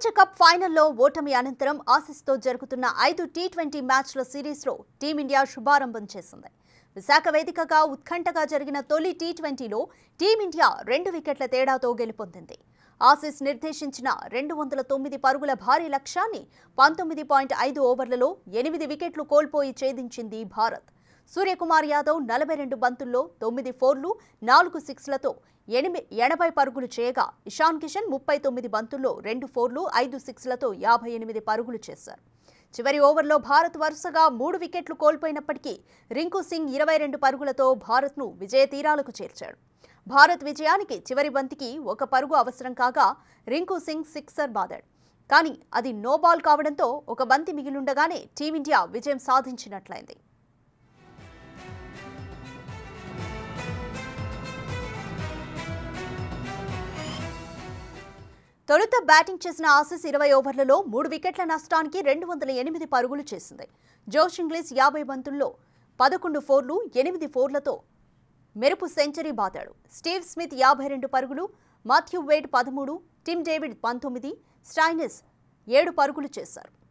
ప్రపంచ కప్ ఫైనల్లో ఓటమి అనంతరం ఆసీస్తో జరుగుతున్న ఐదు టీ ట్వంటీ మ్యాచ్ల సిరీస్లో టీమిండియా శుభారంభం చేసింది విశాఖ వేదికగా ఉత్కంఠగా జరిగిన తొలి టీ ట్వంటీలో టీమిండియా రెండు వికెట్ల తేడాతో గెలుపొందింది ఆసీస్ నిర్దేశించిన రెండు వందల తొమ్మిది పరుగుల భారీ లక్ష్యాన్ని పంతొమ్మిది పాయింట్ ఐదు ఓవర్లలో ఎనిమిది వికెట్లు కోల్పోయి ఛేదించింది భారత్ సూర్యకుమార్ యాదవ్ నలభై రెండు బంతుల్లో తొమ్మిది ఫోర్లు నాలుగు సిక్స్లతో ఎనిమి ఎనభై పరుగులు చేయగా ఇషాన్ కిషన్ ముప్పై తొమ్మిది బంతుల్లో రెండు ఫోర్లు ఐదు సిక్స్లతో యాభై ఎనిమిది పరుగులు చేశారు చివరి ఓవర్లో భారత్ వరుసగా మూడు వికెట్లు కోల్పోయినప్పటికీ రింకు సింగ్ ఇరవై రెండు పరుగులతో భారత్ను విజయ తీరాలకు చేర్చాడు భారత్ విజయానికి చివరి బంతికి ఒక పరుగు అవసరం కాగా రింకు సింగ్ సిక్సర్ బాదాడు కానీ అది నో బాల్ కావడంతో ఒక బంతి మిగిలుండగానే టీమిండియా విజయం సాధించినట్లయింది తొలుత బ్యాటింగ్ చేసిన ఆసీస్ ఇరవై ఓవర్లలో మూడు వికెట్ల నష్టానికి రెండు వందల ఎనిమిది పరుగులు చేసింది జోష్ ఇంగ్లీష్ యాభై బంతుల్లో పదకొండు ఫోర్లు ఎనిమిది ఫోర్లతో మెరుపు సెంచరీ బాదాడు స్టీవ్ స్మిత్ యాభై రెండు పరుగులు మాథ్యూ వేడ్ పదమూడు టిమ్ డేవిడ్ పంతొమ్మిది స్టైనిస్ ఏడు పరుగులు చేశారు